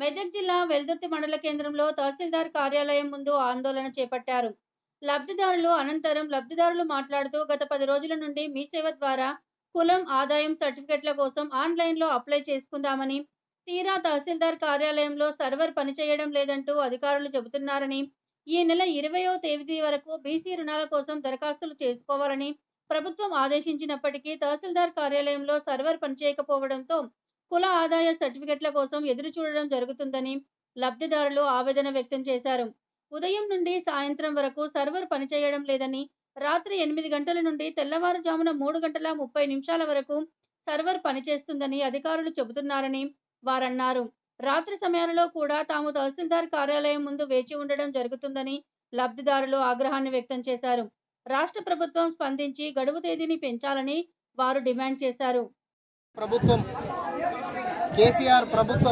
మెదక్ జిల్లా వెల్దుర్తి మండల కేంద్రంలో తహసీల్దార్ కార్యాలయం ముందు ఆందోళన చేపట్టారు లబ్ధిదారులు అనంతరం లబ్ధిదారులు మాట్లాడుతూ గత పది రోజుల నుండి మీ సేవ ద్వారా కులం ఆదాయం సర్టిఫికెట్ల కోసం ఆన్లైన్లో అప్లై చేసుకుందామని తీరా తహసీల్దార్ కార్యాలయంలో సర్వర్ పనిచేయడం లేదంటూ అధికారులు చెబుతున్నారని ఈ నెల ఇరవయో తేదీ వరకు బీసీ రుణాల కోసం దరఖాస్తులు చేసుకోవాలని ప్రభుత్వం ఆదేశించినప్పటికీ తహసీల్దార్ కార్యాలయంలో సర్వర్ పనిచేయకపోవడంతో కుల ఆదాయ సర్టిఫికెట్ల కోసం ఎదురు చూడడం జరుగుతుందని లబ్ధిదారులు ఆవేదన వ్యక్తం చేశారు ఉదయం నుండి సాయంత్రం వరకు సర్వర్ పనిచేయడం లేదని రాత్రి ఎనిమిది గంటల నుండి తెల్లవారుజామున మూడు గంటల ముప్పై నిమిషాల వరకు సర్వర్ పనిచేస్తుందని అధికారులు చెబుతున్నారని వారన్నారు రాత్రి సమయాలలో కూడా తాము తహసీల్దార్ కార్యాలయం ముందు వేచి ఉండడం జరుగుతుందని లబ్ధిదారులు ఆగ్రహాన్ని వ్యక్తం చేశారు రాష్ట్ర ప్రభుత్వం స్పందించి గడువు తేదీని పెంచాలని వారు డిమాండ్ చేశారు ప్రభుత్వం కేసీఆర్ ప్రభుత్వం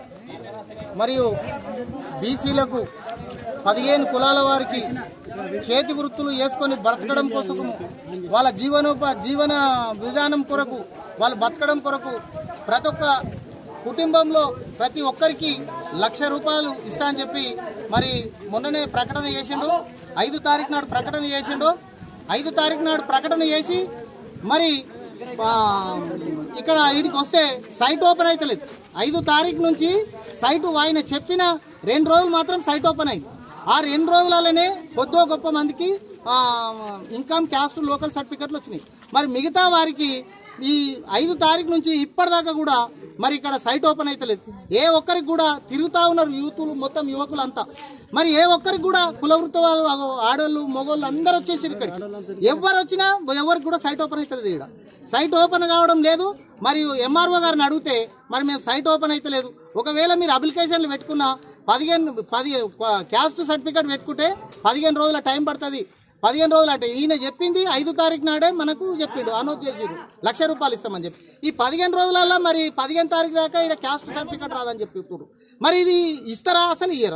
మరియు బీసీలకు పదిహేను కులాల వారికి చేతి వృత్తులు వేసుకొని బ్రతకడం కోసం వాళ్ళ జీవనోప జీవన విధానం కొరకు వాళ్ళు బతకడం కొరకు ప్రతి ఒక్క కుటుంబంలో ప్రతి ఒక్కరికి లక్ష రూపాయలు ఇస్తా అని చెప్పి మరి మొన్ననే ప్రకటన చేసిండు ఐదు తారీఖు నాడు ప్రకటన చేసిండు ఐదు తారీఖు నాడు ప్రకటన చేసి మరి ఆ, ఇక్కడ వీడికి వస్తే సైట్ ఓపెన్ అవుతలేదు ఐదు తారీఖు నుంచి సైట్ ఆయన చెప్పిన రెండు రోజులు మాత్రం సైట్ ఓపెన్ అయింది ఆ రెండు రోజులలోనే కొద్దో గొప్ప మందికి ఆ, ఇన్కమ్ క్యాస్ట్ లోకల్ సర్టిఫికెట్లు వచ్చినాయి మరి మిగతా వారికి ఈ ఐదు తారీఖు నుంచి ఇప్పటిదాకా కూడా మరి ఇక్కడ సైట్ ఓపెన్ అవుతలేదు ఏ ఒక్కరికి కూడా తిరుగుతా ఉన్నారు యూతులు మొత్తం యువకులు అంతా మరి ఏ ఒక్కరికి కూడా కుల వృత్తి వాళ్ళు ఆడోళ్ళు మగోళ్ళు అందరూ వచ్చేసారు ఇక్కడికి ఎవరు వచ్చినా ఎవరికి కూడా సైట్ ఓపెన్ అవుతుంది ఇక్కడ సైట్ ఓపెన్ కావడం లేదు మరియు ఎంఆర్ఓ గారిని అడిగితే మరి మేము సైట్ ఓపెన్ అవుతలేదు ఒకవేళ మీరు అప్లికేషన్లు పెట్టుకున్న పదిహేను పది క్యాస్ట్ సర్టిఫికేట్ పెట్టుకుంటే పదిహేను రోజుల టైం పడుతుంది పదిహేను రోజులు అంటే ఈయన చెప్పింది ఐదు తారీఖు నాడే మనకు చెప్పిండు అనౌన్స్ చేసిరు లక్ష రూపాయలు ఇస్తామని చెప్పి ఈ పదిహేను రోజులలో మరి పదిహేను తారీఖు దాకా ఇక్కడ క్యాస్ట్ సర్టిఫికేట్ రాదని చెప్పి ఇప్పుడు మరి ఇది ఇస్తారా అసలు ఇయ్యరా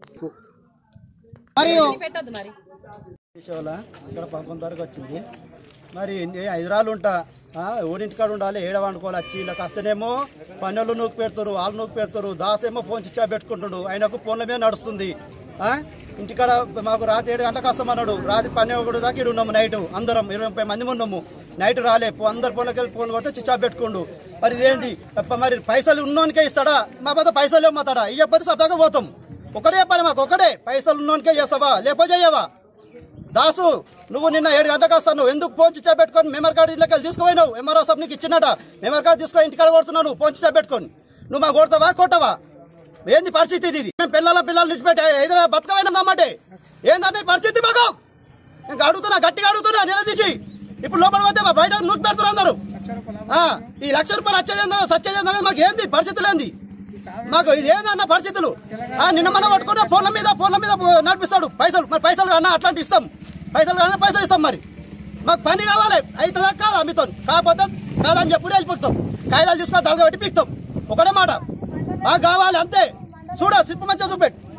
మరియు విషయంలో ఇక్కడ పంపం వరకు వచ్చింది మరి నేను హైదరాబాద్ ఉంటా ఆ, ఊరింటికాడ ఉండాలి ఏడ వండుకోవాలి వచ్చి ఇలా కాస్తేనేమో పనులు నూకు పెడతారు వాళ్ళు నూకు పెడతారు దాస్ ఏమో ఫోన్ చిచ్చా పెట్టుకుంటాడు ఆయనకు ఫోన్ల మీద నడుస్తుంది ఆ, ఇంటికాడ మాకు రాత్రి ఏడు గంటలకు వస్తామన్నాడు రాత్రి పన్నెండు ఒకటి దాకా ఇక్కడ ఉన్నాము నైట్ అందరం ఇరవై ముప్పై మంది ఉన్నాము నైట్ రాలే పో- అందరు ఫోన్లకి వెళ్ళి ఫోన్ కొడితే చిచ్చా పెట్టుకుండు మరి ఇదేంది అప్ప మరి పైసలు ఉన్నోనికే ఇస్తాడా మా పోతే పైసలు ఇవ్వమంటాడా ఇవ్వకపోతే సబ్దాగా పోతాం ఒకటే పని మాకు ఒకటే పైసలు ఉన్నోనికే చేస్తావా లేకపోతే చెయ్యవా దాసు నువ్వు నిన్న ఏడు గంటలకు వస్తాను ఎందుకు ఫోన్ చిచ్చా పెట్టుకొని మెమరీ కార్డు ఇళ్ళకి వెళ్ళి తీసుకుపోయినావు ఎంఆర్ఓ సాబ్ నీకు ఇచ్చినట మెమరీ కార్డు తీసుకొని ఇంటికాడ కొడుతున్నావు ఫోన్ చిచ్చా పెట్టుకొని నువ్వు మా కొడతావా కొట్టవా ఏంది పరిస్థితి ఇది ఇది మేము పిల్లల పిల్లలు విడిచిపెట్టి హైదరాబాద్ బతకమైనా నమ్మంటే ఏందంటే ఈ పరిస్థితి మాకు ఇంకా అడుగుతున్నా గట్టిగా అడుగుతున్నా నిలదీసి ఇప్పుడు లోపలికి వస్తే మా బయట నూకి పెడుతున్నారు అందరూ ఆ, ఈ లక్ష రూపాయలు వచ్చేది సచ్చేది ఏందో మాకు ఏంది పరిస్థితులు ఏంది మాకు ఇది ఏందన్న పరిస్థితులు ఆ, నిన్న మన పట్టుకున్న ఫోన్ల మీద ఫోన్ల మీద నడిపిస్తాడు పైసలు మరి పైసలు అన్న అట్లాంటి ఇస్తాం పైసలు కన్నా పైసలు ఇస్తాం మరి మాకు పని కావాలి అవుతుందా కాదా మీతో కాకపోతే కాదని చెప్పి వెళ్ళిపోతాం కాగితాలు తీసుకొని తలగా పెట్టి పీక్తాం ఒకటే మాట మాకు కావాలి అంతే చూడ సిప్పు మంచిగా చూపెట్టు